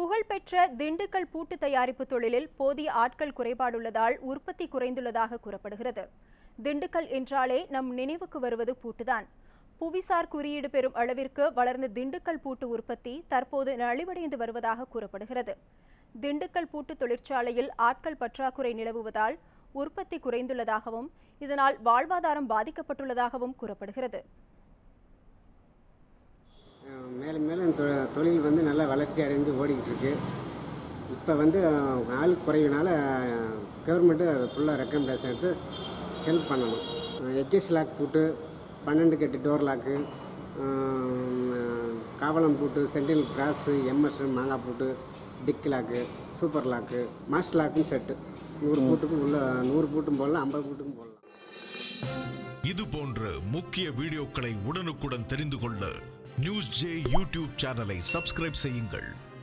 புகழ்பெற்ற திண்டுக்கல் பூட்டு தயாரிப்பு தொழிலில் போதிய ஆட்கள் குறைபாடுள்ளதால் உற்பத்தி குறைந்துள்ளதாக கூறப்படுகிறது திண்டுக்கல் என்றாலே நம் நினைவுக்கு வருவது பூட்டுதான் புவிசார் குறியீடு பெறும் அளவிற்கு வளர்ந்த திண்டுக்கல் பூட்டு உற்பத்தி தற்போது நலிவடைந்து வருவதாக கூறப்படுகிறது திண்டுக்கல் பூட்டு தொழிற்சாலையில் ஆட்கள் பற்றாக்குறை நிலவுவதால் உற்பத்தி குறைந்துள்ளதாகவும் இதனால் வாழ்வாதாரம் பாதிக்கப்பட்டுள்ளதாகவும் கூறப்படுகிறது அஹ் மேலும் மேலும் தொ தொழில் வந்து நல்லா வளர்ச்சி அடைந்து ஓடிக்கிட்டு இருக்கு இப்போ வந்து அஹ், ஆள் குறைவினால கவர்மெண்ட்டு அதை ஃபுல்லாக ரெக்கமெண்டேஷன் எடுத்து ஹெல்ப் பண்ணணும் ஹெச்எஸ் லாக் பூட்டு பன்னெண்டு கட்டு டோர் லாக்கு காவலம் பூட்டு சென்டினல் கிராஸு எம்எஸ் மாங்காய் பூட்டு tick lock super lock master லாக்குன்னு செட்டு நூறு பூட்டுக்கும் உள்ள நூறு பூட்டும் போடலாம் ஐம்பது பூட்டுக்கும் போடலாம் இது போன்ற முக்கிய வீடியோக்களை உடனுக்குடன் தெரிந்து கொள்ள நியூஸ் ஜே யூடியூப் சேனலை சப்ஸ்கிரைப் செய்யுங்கள்